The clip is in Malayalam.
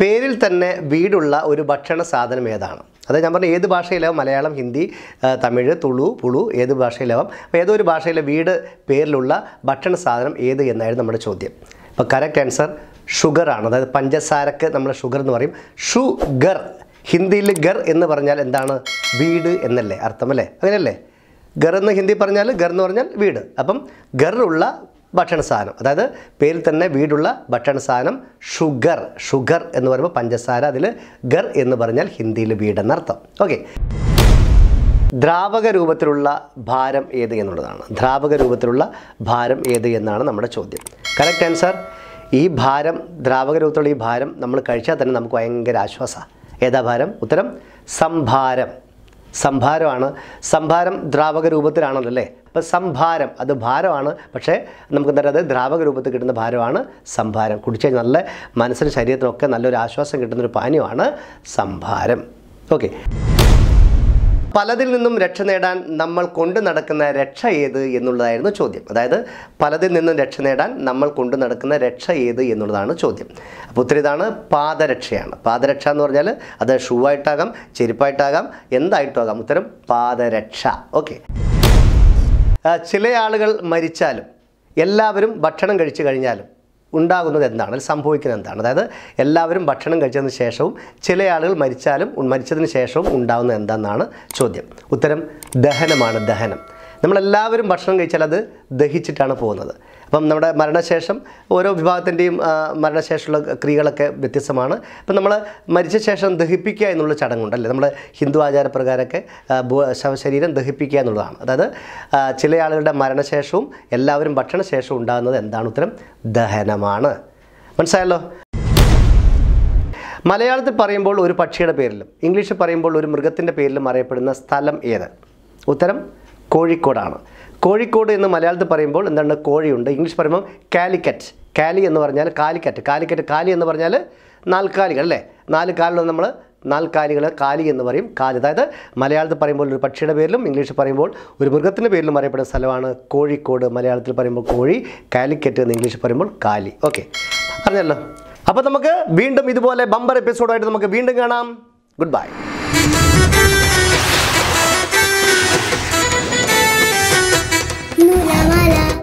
പേരിൽ തന്നെ വീടുള്ള ഒരു ഭക്ഷണ സാധനം ഏതാണ് അത് ഞാൻ പറഞ്ഞ ഏത് ഭാഷയിലാവും മലയാളം ഹിന്ദി ആ, തമിഴ് തുളു പുളു ഏത് ഭാഷയിലാവും അപ്പോൾ ഏതോ ഒരു ഭാഷയിലെ വീട് പേരിലുള്ള ഭക്ഷണ സാധനം ഏത് എന്നായിരുന്നു നമ്മുടെ ചോദ്യം അപ്പോൾ കറക്റ്റ് ആൻസർ ഷുഗർ ആണ് അതായത് പഞ്ചസാരക്ക് നമ്മൾ ഷുഗർ എന്ന് പറയും ഷുഗർ ഹിന്ദിയിൽ ഗർ എന്ന് പറഞ്ഞാൽ എന്താണ് വീട് എന്നല്ലേ അർത്ഥമല്ലേ അങ്ങനെയല്ലേ ഗർ എന്ന് ഹിന്ദി പറഞ്ഞാൽ ഗർ എന്ന് പറഞ്ഞാൽ വീട് അപ്പം ഗർ ഉള്ള ഭക്ഷണ സാധനം അതായത് പേരിൽ തന്നെ വീടുള്ള ഭക്ഷണ സാധനം ഷുഗർ ഷുഗർ എന്ന് പറയുമ്പോൾ പഞ്ചസാര അതിൽ ഗർ എന്ന് പറഞ്ഞാൽ ഹിന്ദിയിൽ വീടെന്നർത്ഥം ഓക്കെ ദ്രാവക രൂപത്തിലുള്ള ഭാരം ഏത് എന്നുള്ളതാണ് ദ്രാവക രൂപത്തിലുള്ള ഭാരം ഏത് എന്നാണ് നമ്മുടെ ചോദ്യം കറക്റ്റ് ആൻസർ ഈ ഭാരം ദ്രാവക രൂപത്തിലുള്ള ഈ ഭാരം നമ്മൾ കഴിച്ചാൽ തന്നെ നമുക്ക് ഭയങ്കര ആശ്വാസമാണ് ഏതാ ഭാരം ഉത്തരം സംഭാരം സംഭാരമാണ് സംഭാരം ദ്രാവക രൂപത്തിലാണല്ലോ അല്ലേ അപ്പോൾ സംഭാരം അത് ഭാരമാണ് പക്ഷേ നമുക്ക് എന്താ പറയുക അത് ദ്രാവക രൂപത്തിൽ കിട്ടുന്ന ഭാരമാണ് സംഭാരം കുടിച്ചു കഴിഞ്ഞാൽ നല്ല മനസ്സിനും ശരീരത്തിനൊക്കെ നല്ലൊരു ആശ്വാസം കിട്ടുന്നൊരു പാനീയമാണ് സംഭാരം ഓക്കെ പലതിൽ നിന്നും രക്ഷ നേടാൻ നമ്മൾ കൊണ്ടു നടക്കുന്ന രക്ഷ ഏത് എന്നുള്ളതായിരുന്നു ചോദ്യം അതായത് പലതിൽ നിന്നും രക്ഷ നേടാൻ നമ്മൾ കൊണ്ടു നടക്കുന്ന രക്ഷ ഏത് എന്നുള്ളതാണ് ചോദ്യം അപ്പോൾ ഉത്തരം ഇതാണ് പാദരക്ഷയാണ് പാദരക്ഷ എന്ന് പറഞ്ഞാൽ അത് ഷൂ ആയിട്ടാകാം ചെരുപ്പായിട്ടാകാം എന്തായിട്ടുമാകാം ഉത്തരം പാദരക്ഷ ഓക്കെ ചില ആളുകൾ മരിച്ചാലും എല്ലാവരും ഭക്ഷണം കഴിച്ചു കഴിഞ്ഞാലും ഉണ്ടാകുന്നത് എന്താണ് അല്ലെങ്കിൽ സംഭവിക്കുന്നത് എന്താണ് അതായത് എല്ലാവരും ഭക്ഷണം കഴിച്ചതിന് ശേഷവും ചില ആളുകൾ മരിച്ചാലും ഉ- മരിച്ചതിന് ശേഷവും ഉണ്ടാകുന്നത് എന്താണെന്നാണ് ചോദ്യം ഉത്തരം ദഹനമാണ് ദഹനം നമ്മളെല്ലാവരും ഭക്ഷണം കഴിച്ചാൽ അത് ദഹിച്ചിട്ടാണ് പോകുന്നത് അപ്പം നമ്മുടെ മരണശേഷം ഓരോ വിഭാഗത്തിൻ്റെയും ആ, മരണശേഷമുള്ള ക്രിയകളൊക്കെ വ്യത്യസ്തമാണ് അപ്പം നമ്മൾ മരിച്ച ശേഷം ദഹിപ്പിക്കുക എന്നുള്ള ചടങ്ങുണ്ടല്ലേ നമ്മുടെ ഹിന്ദു ആചാരപ്രകാരമൊക്കെ ആ, ഭൂ- ശവശരീരം ദഹിപ്പിക്കുക എന്നുള്ളതാണ് അതായത് ആ, ചില ആളുകളുടെ മരണശേഷവും എല്ലാവരും ഭക്ഷണശേഷവും ഉണ്ടാകുന്നത് എന്താണ് ഉത്തരം ദഹനമാണ് മനസ്സിലായല്ലോ മലയാളത്തിൽ പറയുമ്പോൾ ഒരു പക്ഷിയുടെ പേരിലും ഇംഗ്ലീഷിൽ പറയുമ്പോൾ ഒരു മൃഗത്തിൻ്റെ പേരിലും അറിയപ്പെടുന്ന സ്ഥലം ഏത് ഉത്തരം കോഴിക്കോടാണ് കോഴിക്കോട് എന്ന് മലയാളത്തിൽ പറയുമ്പോൾ എന്താണ് കോഴിയുണ്ട് ഇംഗ്ലീഷ് പറയുമ്പോൾ കാലിക്കറ്റ് കാലി എന്ന് പറഞ്ഞാൽ കാലിക്കറ്റ് കാലിക്കറ്റ് കാലി എന്ന് പറഞ്ഞാൽ നാൽക്കാലികൾ അല്ലേ നാല് കാലിൽ നമ്മൾ നാൽക്കാലികൾ കാലി എന്ന് പറയും കാലി അതായത് മലയാളത്തിൽ പറയുമ്പോൾ ഒരു പക്ഷിയുടെ പേരിലും ഇംഗ്ലീഷിൽ പറയുമ്പോൾ ഒരു മൃഗത്തിൻ്റെ പേരിലും അറിയപ്പെടുന്ന സ്ഥലമാണ് കോഴിക്കോട് മലയാളത്തിൽ പറയുമ്പോൾ കോഴി കാലിക്കറ്റ് എന്ന് ഇംഗ്ലീഷിൽ പറയുമ്പോൾ കാലി ഓക്കെ പറഞ്ഞല്ലോ അപ്പോൾ നമുക്ക് വീണ്ടും ഇതുപോലെ ബമ്പർ എപ്പിസോഡായിട്ട് നമുക്ക് വീണ്ടും കാണാം ഗുഡ് ബൈ Nuna mala.